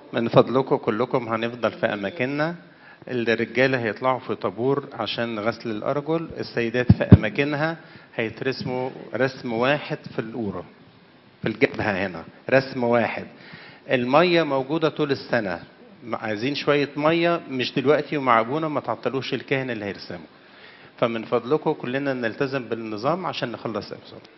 من فضلكم كلكم هنفضل في أماكننا الرجالة هيطلعوا في طابور عشان غسل الأرجل السيدات في أماكنها هيترسموا رسم واحد في الأورة في الجبهة هنا رسم واحد المية موجودة طول السنة عايزين شوية مية مش دلوقتي ومع أبونا ما تعطلوش الكاهن اللي هيرسمه فمن فضلكم كلنا نلتزم بالنظام عشان نخلص الإبصار